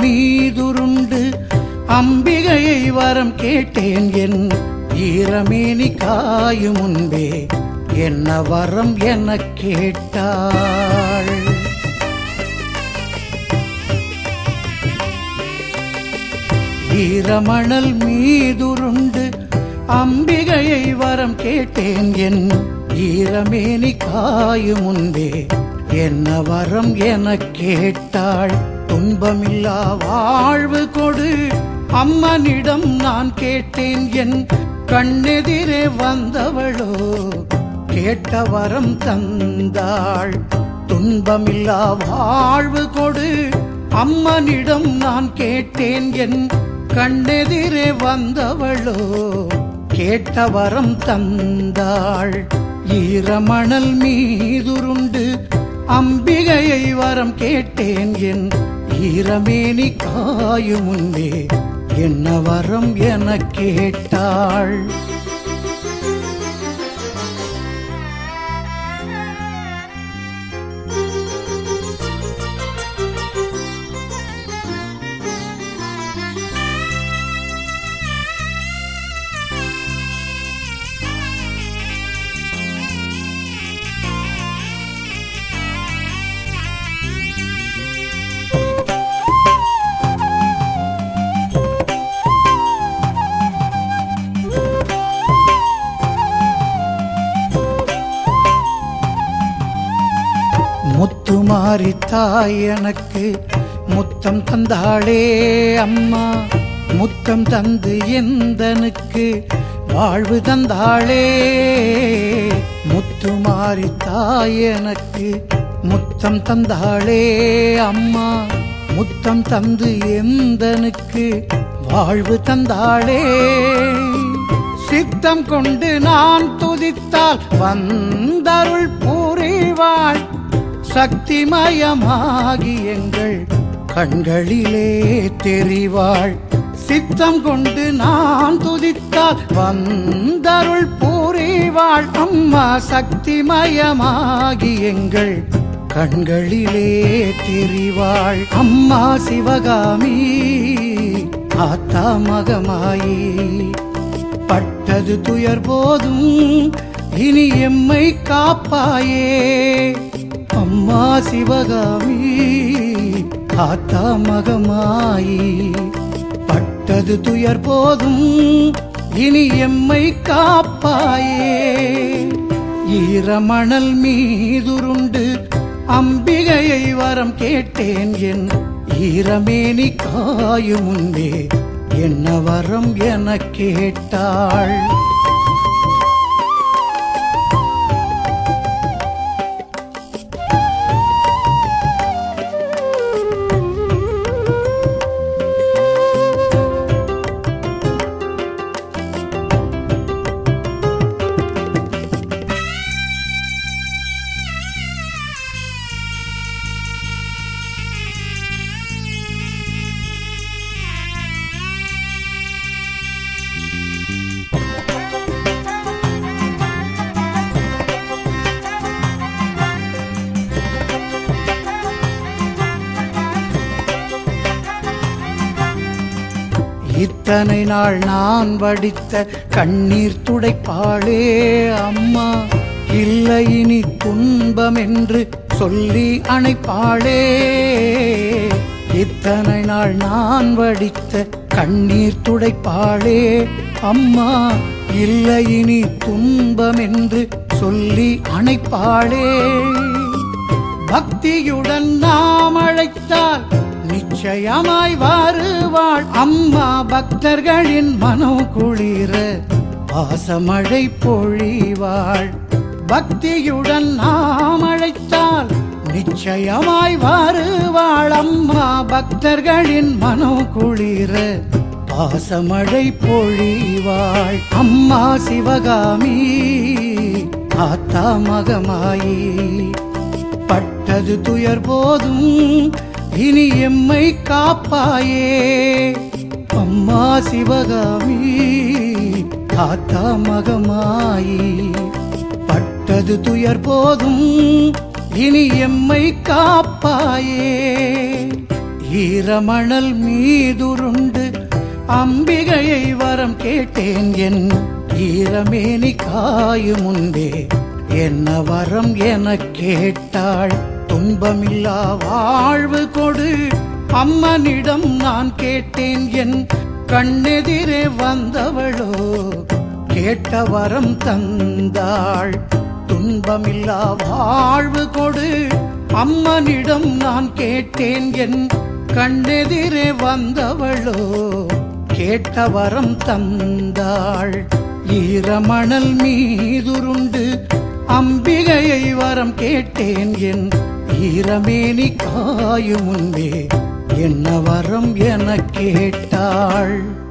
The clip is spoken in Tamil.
மீதுருண்டு அம்பிகையை வரம் கேட்டேன் என் ஈரமேனி காயும் முன்பே என்ன வரம் என கேட்டாள் ஈரமணல் மீதுருண்டு அம்பிகையை வரம் கேட்டேன் என் ஈரமேனி காயும் முன்பே என்ன வரம் என கேட்டாள் துன்பமில்லா வாழ்வு கொடு அம்மனிடம் நான் கேட்டேன் என் கண்ணெதிரே வந்தவளோ கேட்ட வரம் தந்தாள் துன்பமில்லா வாழ்வு கொடு அம்மனிடம் நான் கேட்டேன் என் கண்ணெதிரே வந்தவளோ கேட்ட வரம் தந்தாள் ஈரமணல் மீதுருண்டு அம்பிகையை வரம் கேட்டேன் என் ஈரமேனி காயும் முன்பே என்ன வரம் என கேட்டாள் முத்துமாரி தாய் எனக்கு முத்தம் தந்தாளே அம்மா முத்தம் தந்து எந்தனுக்கு வாழ்வு தந்தாளே முத்துமாரி தாய் எனக்கு முத்தம் தந்தாளே அம்மா முத்தம் தந்து எந்தனுக்கு வாழ்வு தந்தாளே சித்தம் கொண்டு நான் துதித்தால் வந்தருள் புரிவாள் சக்திமயமாகி எங்கள் கண்களிலே தெரிவாள் சித்தம் கொண்டு நான் துதித்தால் வந்தருள் புரிவாள் அம்மா சக்திமயமாகி எங்கள் கண்களிலே தெரிவாள் அம்மா சிவகாமி ஆத்தா மகமாயி பட்டது துயர் போதும் இனி எம்மை காப்பாயே அம்மா சிவகாமி ஆத்தா மகமாயி பட்டது துயர் போதும் இனி எம்மை காப்பாயே ஈரமணல் மீதுருண்டு அம்பிகையை வரம் கேட்டேன் என் ஈரமேனி காயும் முன்பே என்ன வரம் என கேட்டாள் இத்தனை நாள் நான் வடித்த கண்ணீர் துடைப்பாளே அம்மா இல்லை இனி துன்பம் என்று சொல்லி அணைப்பாளே இத்தனை நாள் நான் வடித்த கண்ணீர் துடைப்பாளே அம்மா இல்லை இனி துன்பம் என்று சொல்லி அணைப்பாளே பக்தியுடன் நாம் அழைத்தால் நிச்சயமாய் வருவாள் அம்மா பக்தர்களின் மனம் குளிர பாசமழை பொழிவாள் பக்தியுடன் நாம் அழைத்தால் நிச்சயமாய் வருவாள் அம்மா பக்தர்களின் மனம் குளிர பாசமழை பொழிவாள் அம்மா சிவகாமி ஆத்தா மகமாயி பட்டது துயர் போதும் இனி எம்மை காப்பாயே அம்மா சிவகாமி காத்தா மகமாயி பட்டது துயர் போதும் இனி எம்மை காப்பாயே ஈரமணல் மீதுருண்டு அம்பிகையை வரம் கேட்டேன் என் ஈரமேனி காயும் முன்பே என்ன வரம் என கேட்டாள் துன்பமில்லா வாழ்வு கொடு அம்மனிடம் நான் கேட்டேன் என் கண்ணெதிரே வந்தவளோ கேட்ட வரம் தந்தாள் துன்பமில்லா வாழ்வு கொடு அம்மனிடம் நான் கேட்டேன் என் கண்ணெதிரே வந்தவளோ கேட்ட வரம் தந்தாள் ஈரமணல் மீதுருண்டு அம்பிகையை வரம் கேட்டேன் என் ஈரமேனி காயும் முன்பே என்ன வரம் என கேட்டாள்